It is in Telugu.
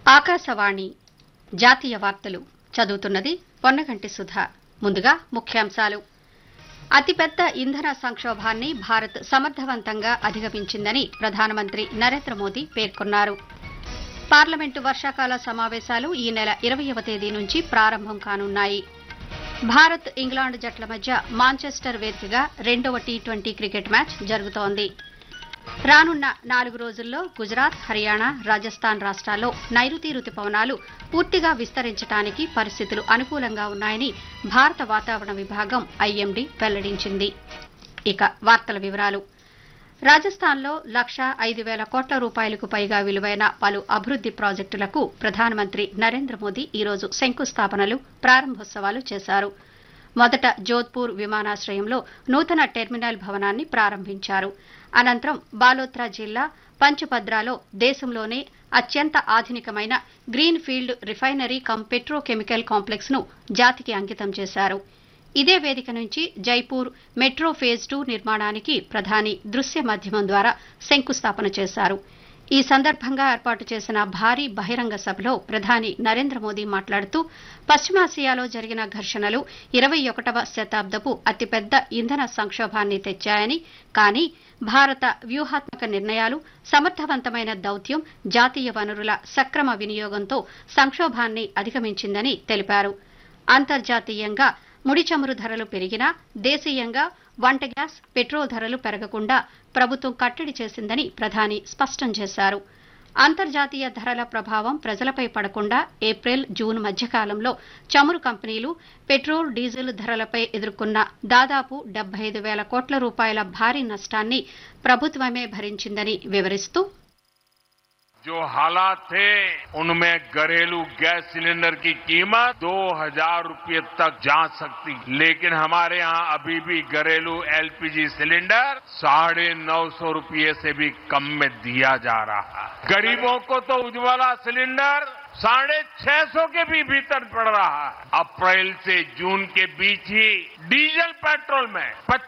ఆకాశవాణి జాతీయ వార్తలు చదువుతున్నది పొన్నగంటి సుధ ముందుగా ముఖ్యాంశాలు అతిపెద్ద ఇంధన సంక్షోభాన్ని భారత్ సమర్థవంతంగా అధిగమించిందని ప్రధానమంత్రి నరేంద్ర మోదీ పేర్కొన్నారు పార్లమెంటు వర్షాకాల సమావేశాలు ఈ నెల ఇరవయవ తేదీ నుంచి ప్రారంభం కానున్నాయి భారత్ ఇంగ్లాండ్ జట్ల మధ్య మాంచెస్టర్ వేదికగా రెండవ టీ ట్వంటీ క్రికెట్ మ్యాచ్ జరుగుతోంది రానున్న నాలుగు రోజుల్లో గుజరాత్ హర్యానా రాజస్థాన్ రాష్ట్రాల్లో నైరుతి రుతుపవనాలు పూర్తిగా విస్తరించడానికి పరిస్థితులు అనుకూలంగా ఉన్నాయని భారత వాతావరణ విభాగం ఐఎండీ వెల్లడించింది ఇక వార్తల వివరాలు రాజస్థాన్లో లక్ష ఐదు వేల కోట్ల రూపాయలకు పైగా విలువైన పలు అభివృద్ది ప్రాజెక్టులకు ప్రధానమంత్రి నరేంద్ర మోదీ ఈరోజు శంకుస్థాపనలు ప్రారంభోత్సవాలు చేశారు మొదట జోధ్పూర్ విమానాశ్రయంలో నూతన టెర్మినల్ భవనాన్ని ప్రారంభించారు అనంతరం బాలోత్రా జిల్లా పంచపద్రాలో దేశంలోనే అత్యంత ఆధునికమైన green field refinery cum petrochemical complex ను జాతికి అంకితం చేశారు ఇదే వేదిక నుంచి జైపూర్ మెట్రో ఫేజ్ టూ నిర్మాణానికి ప్రధాని దృశ్య మాధ్యమం ద్వారా శంకుస్థాపన చేశారు ఈ సందర్భంగా ఏర్పాటు చేసిన భారీ బహిరంగ సభలో ప్రధాని నరేంద్ర మోదీ మాట్లాడుతూ పశ్చిమాసియాలో జరిగిన ఘర్షణలు ఇరవై ఒకటవ శతాబ్దపు అతిపెద్ద ఇంధన సంక్షోభాన్ని తెచ్చాయని కానీ భారత వ్యూహాత్మక నిర్ణయాలు సమర్థవంతమైన దౌత్యం జాతీయ వనరుల సక్రమ వినియోగంతో సంక్షోభాన్ని అధిగమించిందని తెలిపారు అంతర్జాతీయంగా ముడి చమురు ధరలు పెరిగినా దేశీయంగా వంట గ్యాస్ పెట్రోల్ ధరలు పెరగకుండా ప్రభుత్వం కట్టడి చేసిందని ప్రధాని స్పష్టం చేశారు అంతర్జాతీయ ధరల ప్రభావం ప్రజలపై పడకుండా ఏప్రిల్ జూన్ మధ్యకాలంలో చమురు కంపెనీలు పెట్రోల్ డీజిల్ ధరలపై ఎదుర్కొన్న దాదాపు డెబ్బై ఐదు వేల కోట్ల రూపాయల భారీ నష్టాన్ని ప్రభుత్వమే భరించిందని వివరిస్తూ जो हालात थे उनमें घरेलू गैस सिलेंडर की कीमत दो हजार रूपये तक जा सकती लेकिन हमारे यहाँ अभी भी घरेलू एलपीजी सिलेंडर साढ़े नौ सौ रूपये से भी कम में दिया जा रहा है गरीबों को तो उज्ज्वला सिलेंडर साढ़े छह सौ के भी भीतर पड़ रहा है अप्रैल से जून के बीच ही डीजल पेट्रोल में